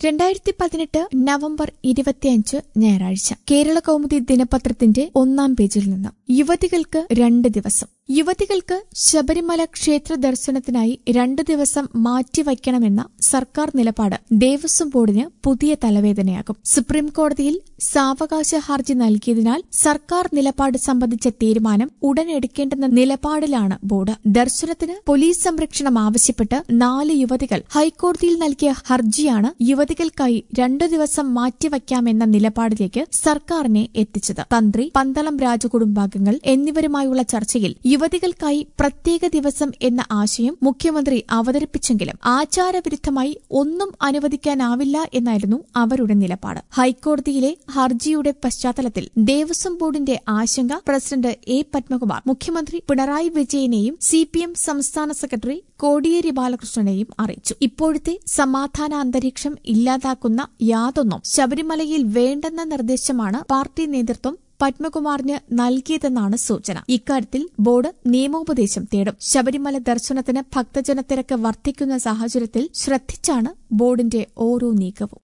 രണ്ടായിരത്തി പതിനെട്ട് നവംബർ ഇരുപത്തിയഞ്ച് ഞായറാഴ്ച കേരള കൗമുദി ദിനപത്രത്തിന്റെ ഒന്നാം പേജിൽ നിന്ന് യുവതികൾക്ക് രണ്ട് ദിവസം യുവതികൾക്ക് ശബരിമല ക്ഷേത്ര ദർശനത്തിനായി രണ്ട് ദിവസം മാറ്റിവയ്ക്കണമെന്ന സർക്കാർ നിലപാട് ദേവസ്വം ബോർഡിന് പുതിയ തലവേദനയാകും സുപ്രീം കോടതിയിൽ സാവകാശ ഹർജി നൽകിയതിനാൽ സർക്കാർ നിലപാട് സംബന്ധിച്ച തീരുമാനം ഉടൻ എടുക്കേണ്ടെന്ന നിലപാടിലാണ് ബോർഡ് ദർശനത്തിന് പോലീസ് സംരക്ഷണം ആവശ്യപ്പെട്ട് നാല് യുവതികൾ ഹൈക്കോടതിയിൽ നൽകിയ ഹർജിയാണ് യുവതികൾക്കായി രണ്ടു ദിവസം മാറ്റിവയ്ക്കാമെന്ന നിലപാടിലേക്ക് സർക്കാരിനെ എത്തിച്ചത് തന്ത്രി പന്തളം രാജകുടുംബാംഗങ്ങൾ എന്നിവരുമായുള്ള ചർച്ചയിൽ യുവതികൾക്കായി പ്രത്യേക ദിവസം എന്ന ആശയം മുഖ്യമന്ത്രി അവതരിപ്പിച്ചെങ്കിലും ആചാരവിരുദ്ധമായി ഒന്നും അനുവദിക്കാനാവില്ല എന്നായിരുന്നു അവരുടെ നിലപാട് ഹൈക്കോടതിയിലെ ഹർജിയുടെ പശ്ചാത്തലത്തിൽ ദേവസ്വം ബോർഡിന്റെ ആശങ്ക പ്രസിഡന്റ് എ പത്മകുമാർ മുഖ്യമന്ത്രി പിണറായി വിജയനെയും സിപിഎം സംസ്ഥാന സെക്രട്ടറി കോടിയേരി ബാലകൃഷ്ണനെയും അറിയിച്ചു ഇപ്പോഴത്തെ സമാധാന അന്തരീക്ഷം ഇല്ലാതാക്കുന്ന യാതൊന്നും ശബരിമലയിൽ വേണ്ടെന്ന നിർദ്ദേശമാണ് പാർട്ടി നേതൃത്വം പത്മകുമാറിന് നൽകിയതെന്നാണ് സൂചന ഇക്കാര്യത്തിൽ ബോർഡ് നിയമോപദേശം തേടും ശബരിമല ദർശനത്തിന് ഭക്തജനത്തിരക്ക് വർദ്ധിക്കുന്ന സാഹചര്യത്തിൽ ശ്രദ്ധിച്ചാണ് ബോർഡിന്റെ ഓരോ നീക്കവും